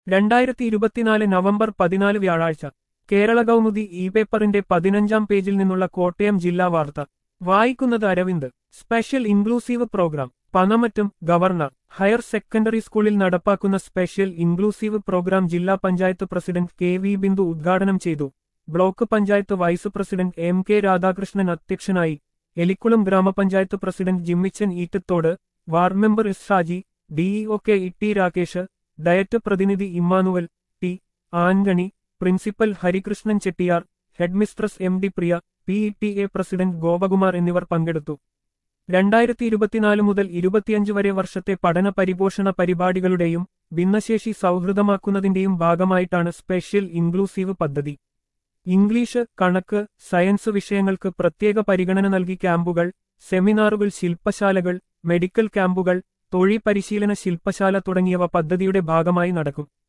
രണ്ടായിരത്തി ഇരുപത്തിനാല് നവംബർ പതിനാല് വ്യാഴാഴ്ച കേരള കൗമുദി ഇ പേപ്പറിന്റെ പതിനഞ്ചാം പേജിൽ നിന്നുള്ള കോട്ടയം ജില്ലാ വാർത്ത വായിക്കുന്നത് അരവിന്ദ് സ്പെഷ്യൽ ഇൻക്ലൂസീവ് പ്രോഗ്രാം പനമറ്റും ഗവർണർ ഹയർ സെക്കൻഡറി സ്കൂളിൽ നടപ്പാക്കുന്ന സ്പെഷ്യൽ ഇൻക്ലൂസീവ് പ്രോഗ്രാം ജില്ലാ panchayat president K V Bindu ഉദ്ഘാടനം ചെയ്തു block panchayat vice president M K Radhakrishnan അധ്യക്ഷനായി Elikkulam grama panchayat president Jimmichan Eettathodu ward member S Shaji DEO K E T Rakesh DIET പ്രതിനിധി Emmanuel T Antony principal Harikrishnan Chettiyar headmistress M D Priya P E T A president Gopakumar എന്നിവർ പങ്കെടുത്തു രണ്ടായിരത്തി ഇരുപത്തിനാല് മുതൽ ഇരുപത്തിയഞ്ച് വരെ വർഷത്തെ പഠന പരിപോഷണ പരിപാടികളുടെയും ഭിന്നശേഷി സൗഹൃദമാക്കുന്നതിന്റെയും ഭാഗമായിട്ടാണ് സ്പെഷ്യൽ ഇൻക്ലൂസീവ് പദ്ധതി ഇംഗ്ലീഷ് കണക്ക് സയൻസ് വിഷയങ്ങൾക്ക് പ്രത്യേക പരിഗണന നൽകി ക്യാമ്പുകൾ സെമിനാറുകൾ ശില്പശാലകൾ മെഡിക്കൽ ക്യാമ്പുകൾ തൊഴിൽ പരിശീലന ശില്പശാല തുടങ്ങിയവ പദ്ധതിയുടെ ഭാഗമായി നടക്കും